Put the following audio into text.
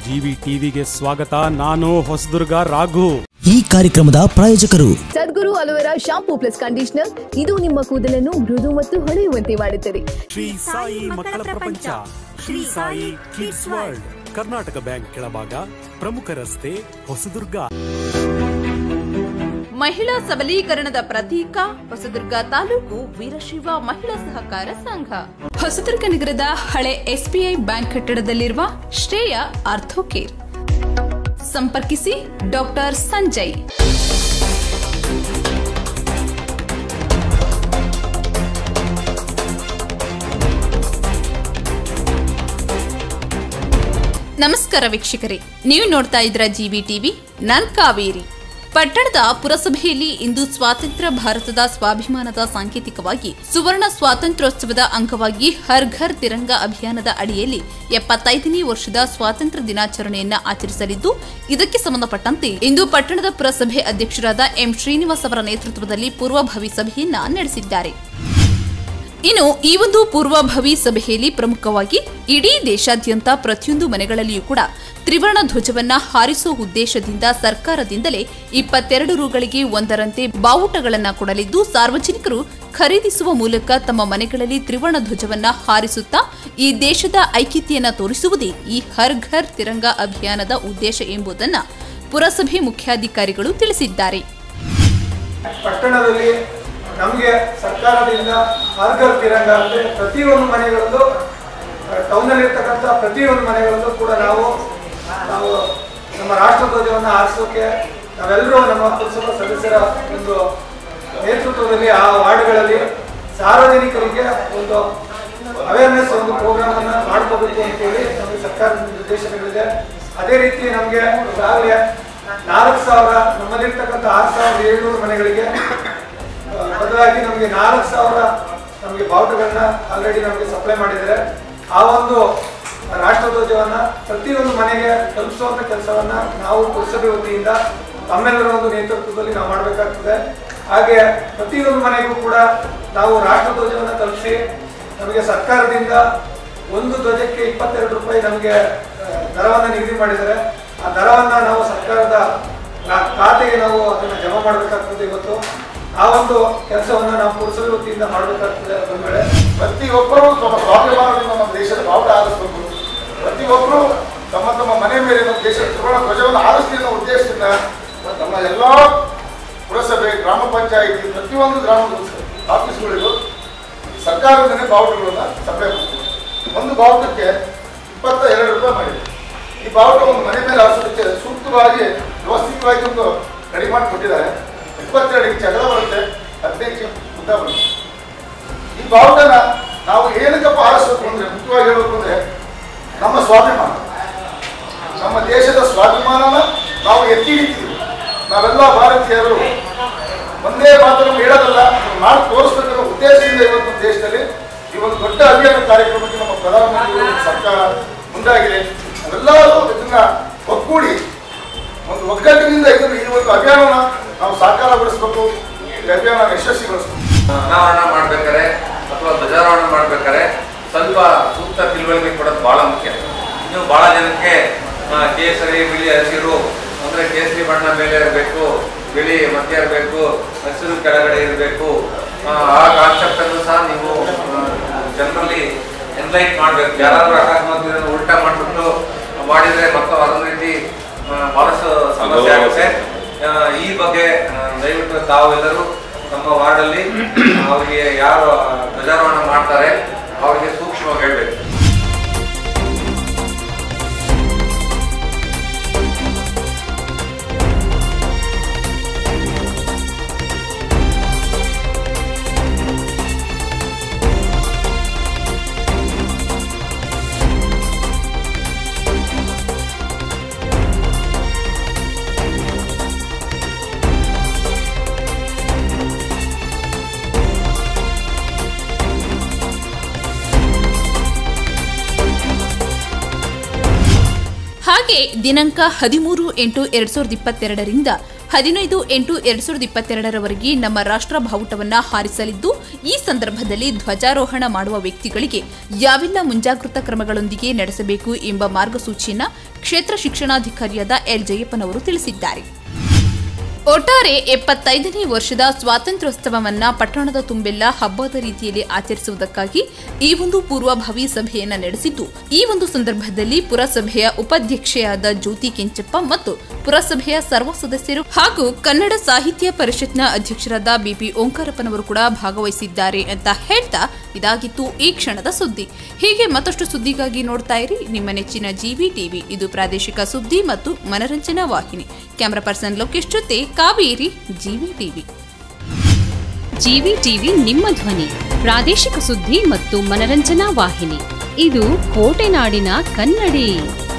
GV ಟಿವಿಗೆ ಸ್ವಾಗತ ನಾನು ಹೊಸದುರ್ಗ ರಾಘು ಈ ಕಾರ್ಯಕ್ರಮದ ಪ್ರಾಯೋಜಕರು Sadguru aloe vera shampoo plus conditioner ಇದು ನಿಮ್ಮ ಕೂದಲನ್ನು ಮೃದು ಮತ್ತು ಹೊಳೆಯುವಂತೆ ಮಾಡುತ್ತದೆ ಶ್ರೀ ಸಾಯಿ ಮಕ್ಕಳ ಪ್ರಪಂಚ Shri Sai kids world Karnataka bank ಕೆಳಭಾಗ ಪ್ರಮುಖ ರಸ್ತೆ ಹೊಸದುರ್ಗ ಮಹಿಳಾ ಸಬಲೀಕರಣದ ಪ್ರತೀಕ ಹೊಸದುರ್ಗ ತಾಲೂಕು ವೀರಶೈವ ಮಹಿಳಾ ಸಹಕಾರ ಸಂಘ ಹೊಸದುರ್ಗ ನಗರದ ಹಳೆ ಎಸ್ಬಿಐ ಬ್ಯಾಂಕ್ ಕಟ್ಟಡದಲ್ಲಿರುವ ಶ್ರೇಯ ಆರ್ಥೋಕೇರ್ ಸಂಪರ್ಕಿಸಿ ಡಾಕ್ಟರ್ ಸಂಜಯ್ ನಮಸ್ಕಾರ ವೀಕ್ಷಕರೇ ನೀವು ನೋಡ್ತಾ ಇದ್ರ ಜಿವಿ ಟಿವಿ ನಾನ್ ಕಾವೇರಿ ಪಟ್ಟಣದ ಪುರಸಭೆಯಲ್ಲಿ ಇಂದು ಸ್ವಾತಂತ್ರ್ಯ ಭಾರತದ ಸ್ವಾಭಿಮಾನದ ಸಾಂಕೇತಿಕವಾಗಿ ಸುವರ್ಣ ಸ್ವಾತಂತ್ರ್ಯೋತ್ಸವದ ಅಂಗವಾಗಿ ಹರ್ ಘರ್ ತಿರಂಗ ಅಭಿಯಾನದ ಅಡಿಯಲ್ಲಿ ಎಪ್ಪತ್ತೈದನೇ ವರ್ಷದ ಸ್ವಾತಂತ್ರ್ಯ ದಿನಾಚರಣೆಯನ್ನ ಆಚರಿಸಲಿದ್ದು ಇದಕ್ಕೆ ಸಂಬಂಧಪಟ್ಟಂತೆ ಇಂದು ಪಟ್ಟಣದ ಪುರಸಭೆ ಅಧ್ಯಕ್ಷರಾದ ಎಂ ಶ್ರೀನಿವಾಸ್ ಅವರ ನೇತೃತ್ವದಲ್ಲಿ ಪೂರ್ವಭಾವಿ ಸಭೆಯನ್ನ ನಡೆಸಿದ್ದಾರೆ ಇನ್ನು ಈ ಒಂದು ಪೂರ್ವಭಾವಿ ಸಭೆಯಲ್ಲಿ ಪ್ರಮುಖವಾಗಿ ಇಡೀ ದೇಶಾದ್ಯಂತ ಪ್ರತಿಯೊಂದು ಮನೆಗಳಲ್ಲಿಯೂ ಕೂಡ ತ್ರಿವರ್ಣ ಧ್ವಜವನ್ನ ಹಾರಿಸುವ ಉದ್ದೇಶದಿಂದ ಸರ್ಕಾರದಿಂದಲೇ ಇಪ್ಪತ್ತೆರಡು ರುಗಳಿಗೆ ಒಂದರಂತೆ ಬಾವುಟಗಳನ್ನ ಕೊಡಲಿದ್ದು ಸಾರ್ವಜನಿಕರು ಖರೀದಿಸುವ ಮೂಲಕ ತಮ್ಮ ಮನೆಗಳಲ್ಲಿ ತ್ರಿವರ್ಣ ಧ್ವಜವನ್ನ ಹಾರಿಸುತ್ತಾ ಈ ದೇಶದ ಐಕ್ಯತೆಯನ್ನ ತೋರಿಸುವುದೇ ಈ ಹರ್ ಘರ್ ತಿರಂಗ ಅಭಿಯಾನದ ಉದ್ದೇಶ ಎಂಬುದನ್ನ ಪುರಸಭೆ ಮುಖ್ಯಾಧಿಕಾರಿಗಳು ತಿಳಿಸಿದ್ದಾರೆ ಪಟ್ಟಣದಲ್ಲಿ ನಮಗೆ ಸರ್ಕಾರದಿಂದ ಆರ್ಗರ್ ತಿರಂಗ ಅಂದರೆ ಪ್ರತಿಯೊಂದು ಮನೆಗಳಲ್ಲೂ ಟೌನಲ್ಲಿರ್ತಕ್ಕಂಥ ಪ್ರತಿಯೊಂದು ಮನೆಗಳಲ್ಲೂ ಕೂಡ ನಾವು ನಾವು ನಮ್ಮ ರಾಷ್ಟ್ರಧ್ವಜವನ್ನು ಆರಿಸೋಕೆ ನಾವೆಲ್ಲರೂ ನಮ್ಮ ಪುರಸಭಾ ಸದಸ್ಯರ ಒಂದು ನೇತೃತ್ವದಲ್ಲಿ ಆ ವಾರ್ಡ್ಗಳಲ್ಲಿ ಸಾರ್ವಜನಿಕರಿಗೆ ಒಂದು ಅವೇರ್ನೆಸ್ ಒಂದು ಪ್ರೋಗ್ರಾಮ್ ಅನ್ನ ಮಾಡ್ಕೋಬೇಕು ಅಂತೇಳಿ ನಮಗೆ ಸರ್ಕಾರದ ನಿರ್ದೇಶನಗಳಿದೆ ಅದೇ ರೀತಿ ನಮಗೆ ಈಗಾಗಲೇ ನಾಲ್ಕು ಸಾವಿರ ನಮ್ಮಲ್ಲಿರ್ತಕ್ಕಂಥ ಆರು ಸಾವಿರದ ಏಳ್ನೂರು ಮನೆಗಳಿಗೆ ಆ, ಬದಲಾಗಿ ನಮಗೆ ನಾಲ್ಕು ಸಾವಿರ ನಮಗೆ ಬಾವುಟಗಳನ್ನ ಆಲ್ರೆಡಿ ನಮಗೆ ಸಪ್ಲೈ ಮಾಡಿದ್ದಾರೆ ಆ ಒಂದು ರಾಷ್ಟ್ರಧ್ವಜವನ್ನ ಪ್ರತಿಯೊಂದು ಮನೆಗೆ ತಲುಪಿಸುವಂತ ಕೆಲಸವನ್ನ ನಾವು ಪುರಸಭೆ ವತಿಯಿಂದ ತಮ್ಮೆಲ್ಲರ ಒಂದು ನೇತೃತ್ವದಲ್ಲಿ ನಾವು ಮಾಡಬೇಕಾಗ್ತದೆ ಹಾಗೆ ಪ್ರತಿಯೊಂದು ಮನೆಗೂ ಕೂಡ ನಾವು ರಾಷ್ಟ್ರಧ್ವಜವನ್ನ ತಲುಪಿಸಿ ನಮಗೆ ಸರ್ಕಾರದಿಂದ ಒಂದು ಧ್ವಜಕ್ಕೆ ಇಪ್ಪತ್ತೆರಡು ರೂಪಾಯಿ ನಮಗೆ ಆ, ದರವನ್ನ ನಿಗದಿ ಮಾಡಿದ್ದಾರೆ ಆ ದರವನ್ನ ನಾವು ಸರ್ಕಾರದ ಖಾ- ಖಾತೆಗೆ ನಾವು ಅದನ್ನ ಜಮಾ ಮಾಡಬೇಕಾಗ್ತದೆ ಇವತ್ತು ಆ ಒಂದು ಕೆಲಸವನ್ನ ನಾವು ಪುರಸಭೆ ವತಿಯಿಂದ ಮಾಡಬೇಕಾಗ್ತದೆ ಬಂದ್ಮೇಲೆ ಪ್ರತಿಯೊಬ್ಬರು ತಮ್ಮ ಸ್ವಾಭಿಮಾನದಿಂದ ನಮ್ಮ ದೇಶದ ಬಾವುಟ ಆರಿಸಬೇಕು ಪ್ರತಿಯೊಬ್ಬರು ತಮ್ಮ ತಮ್ಮ ಮನೆ ಮೇಲೆ ನಮ್ಮ ದೇಶದ ತ್ರಿವರ್ಣ ಧ್ವಜವನ್ನು ಆರಿಸಲಿ ಅನ್ನೋ ಉದ್ದೇಶದಿಂದ ನಮ್ಮ ಎಲ್ಲ ಪುರಸಭೆ ಗ್ರಾಮ ಪಂಚಾಯಿತಿ ಪ್ರತಿಯೊಂದು ಗ್ರಾಮದ ಆಫೀಸ್ಗಳಿಗೂ ಸರ್ಕಾರದಿಂದಲೇ ಬಾವುಟಗಳನ್ನು ಸಪ್ಲೈ ಮಾಡ್ತೀವಿ ಒಂದು ಬಾವುಟಕ್ಕೆ ಇಪ್ಪತ್ತ ಎರಡು ರೂಪಾಯಿ ಮಾಡಿದೆ ಈ ಬಾವುಟ ಒಂದು ಮನೆ ಮೇಲೆ ಹಾರಿಸೋದಕ್ಕೆ ಸೂಕ್ತವಾಗಿ ವ್ಯವಸ್ಥಿತವಾಗಿ ಒಂದು ರೆಡಿ ಮಾಡಿ ಕೊಟ್ಟಿದ್ದಾರೆ ಇಪ್ಪತ್ತೆರಡು ಇಂಚ್ ಅಗಲ ಬರುತ್ತೆ ಹದಿನೈದು ಇಂಚ್ ಉದ್ದ ಬರುತ್ತೆ ಈ ಬಾವುಟನ ನಾವು ಏನಕ್ಕಪ್ಪ ಆರಿಸ್ಬೇಕು ಅಂದ್ರೆ ಮುಖ್ಯವಾಗಿ ಹೇಳ್ಬೇಕು ಅಂದ್ರೆ ನಮ್ಮ ಸ್ವಾಭಿಮಾನ ನಮ್ಮ ದೇಶದ ಸ್ವಾಭಿಮಾನನ ನಾವು ಎತ್ತಿ ಹಿಡಿತೀವಿ ನಾವೆಲ್ಲ ಭಾರತೀಯರು ಒಂದೇ ಮಾತ್ರ ಹೇಳೋದಲ್ಲ ಅದನ್ನ ಮಾಡಿ ತೋರಿಸ್ಬೇಕನ್ನೋ ಉದ್ದೇಶದಿಂದ ಇವತ್ತು ನಮ್ಮ ದೇಶದಲ್ಲಿ ಈ ಒಂದು ದೊಡ್ಡ ಅಭಿಯಾನ ಕಾರ್ಯಕ್ರಮಕ್ಕೆ ನಮ್ಮ ಪ್ರಧಾನಮಂತ್ರಿಗಳು ನಮ್ಮ ಸರ್ಕಾರ ಮುಂದಾಗಿದೆ ನಾವೆಲ್ಲರೂ ಇದನ್ನ ಒಗ್ಗೂಡಿ ಒಂದು ಒಗ್ಗಟ್ಟಿನಿಂದ ಇದನ್ನು ಈ ಒಂದು ಅಭಿಯಾನವನ್ನ ನಾವು ಸಾಕಾರಗೊಳಿಸಬೇಕು ಈ ಅಭಿಯಾನ ಯಶಸ್ವಿಗೊಳಿಸಬೇಕು ಅನಾವರಣ ಮಾಡ್ಬೇಕಾರೆ ಅಥವಾ ಧ್ವಜಾರೋಹಣ ಮಾಡ್ಬೇಕಾರೆ ಸ್ವಲ್ಪ ಸೂಕ್ತ ತಿಳುವಳಿಕೆ ಕೊಡೋದು ಬಹಳ ಮುಖ್ಯ ಇನ್ನು ಬಹಳ ಜನಕ್ಕೆ ಆ, ಕೇಸರಿ ಬಿಳಿ ಹಸಿರು ಅಂದ್ರೆ ಕೇಸರಿ ಬಣ್ಣ ಮೇಲೆ ಇರಬೇಕು ಬಿಳಿ ಮಧ್ಯ ಇರಬೇಕು ಹಸಿರು ಕೆಳಗಡೆ ಇರಬೇಕು ಆ ಕಾನ್ಸೆಪ್ಟ್ ಅನ್ನು ಸಹ ನೀವು ಜನರಲ್ಲಿ ಎನ್ಲೈಟ್ ಮಾಡ್ಬೇಕು ಯಾರಾದ್ರೂ ಅಕಸ್ಮಾತ್ ಇದನ್ನು ಉಲ್ಟಾ ಮಾಡ್ಬಿಟ್ಟು ಮಾಡಿದ್ರೆ ಮತ್ತು ಅದೊಂದು ರೀತಿ ಆ, ಬಹಳಷ್ಟು ಸಮಸ್ಯೆ ಆಗುತ್ತೆ ಆ, ಈ ಬಗ್ಗೆ ಆ, ದಯವಿಟ್ಟು ತಾವೆಲ್ಲರೂ ನಮ್ಮ ವಾರ್ಡಲ್ಲಿ ಅವರಿಗೆ ಯಾರು ಧ್ವಜಾರೋಹಣ ಮಾಡ್ತಾರೆ ಅವರಿಗೆ ಸೂಕ್ಷ್ಮವಾಗಿ ಹೇಳ್ಬೇಕು ಹಾಗೆ ದಿನಾಂಕ ಹದಿಮೂರು ಎಂಟು ಎರಡ್ ಸಾವಿರದ ಇಪ್ಪತ್ತೆರಡರಿಂದ ಹದಿನೈದು ಎಂಟು ಎರಡ್ ಸಾವಿರದ ಇಪ್ಪತ್ತೆರಡರವರೆಗೆ ನಮ್ಮ ರಾಷ್ಟ್ರ ಬಾವುಟವನ್ನ ಹಾರಿಸಲಿದ್ದು ಈ ಸಂದರ್ಭದಲ್ಲಿ ಧ್ವಜಾರೋಹಣ ಮಾಡುವ ವ್ಯಕ್ತಿಗಳಿಗೆ ಯಾವೆಲ್ಲ ಮುಂಜಾಗೃತಾ ಕ್ರಮಗಳೊಂದಿಗೆ ನಡೆಸಬೇಕು ಎಂಬ ಮಾರ್ಗಸೂಚಿಯನ್ನ ಕ್ಷೇತ್ರ ಶಿಕ್ಷಣಾಧಿಕಾರಿಯಾದ ಎಲ್ ಜಯಪ್ಪನವರು ತಿಳಿಸಿದ್ದಾರೆ ಒಟ್ಟಾರೆ ಎಪ್ಪತ್ತೈದನೇ ವರ್ಷದ ಸ್ವಾತಂತ್ರ್ಯೋತ್ಸವವನ್ನ ಪಟ್ಟಣದ ತುಂಬೆಲ್ಲ ಹಬ್ಬದ ರೀತಿಯಲ್ಲಿ ಆಚರಿಸುವುದಕ್ಕಾಗಿ ಈ ಒಂದು ಪೂರ್ವಭಾವಿ ಸಭೆಯನ್ನ ನಡೆಸಿದ್ದು ಈ ಒಂದು ಸಂದರ್ಭದಲ್ಲಿ ಪುರಸಭೆಯ ಉಪಾಧ್ಯಕ್ಷೆಯಾದ ಜ್ಯೋತಿ ಕೆಂಚಪ್ಪ ಮತ್ತು ಪುರಸಭೆಯ ಸರ್ವ ಸದಸ್ಯರು ಹಾಗೂ ಕನ್ನಡ ಸಾಹಿತ್ಯ ಪರಿಷತ್ನ ಅಧ್ಯಕ್ಷರಾದ ಬಿಪಿ ಓಂಕಾರಪ್ಪನವರು ಕೂಡ ಭಾಗವಹಿಸಿದ್ದಾರೆ ಅಂತ ಹೇಳ್ತಾ ಇದಾಗಿತ್ತು ಈ ಕ್ಷಣದ ಸುದ್ದಿ ಹೀಗೆ ಮತ್ತಷ್ಟು ಸುದ್ದಿಗಾಗಿ ನೋಡ್ತಾ ಇರಿ ನಿಮ್ಮ ನೆಚ್ಚಿನ ಜಿವಿ ಟಿವಿ ಇದು ಪ್ರಾದೇಶಿಕ ಸುದ್ದಿ ಮತ್ತು ಮನರಂಜನಾ ವಾಹಿನಿ ಕ್ಯಾಮರಾ ಪರ್ಸನ್ ಲೋಕೇಶ್ ಜೊತೆ Kaveri GV TV GV TV ನಿಮ್ಮ ಧ್ವನಿ ಪ್ರಾದೇಶಿಕ ಸುದ್ದಿ ಮತ್ತು ಮನರಂಜನಾ ವಾಹಿನಿ ಇದು ಕೋಟೆನಾಡಿನ ಕನ್ನಡಿ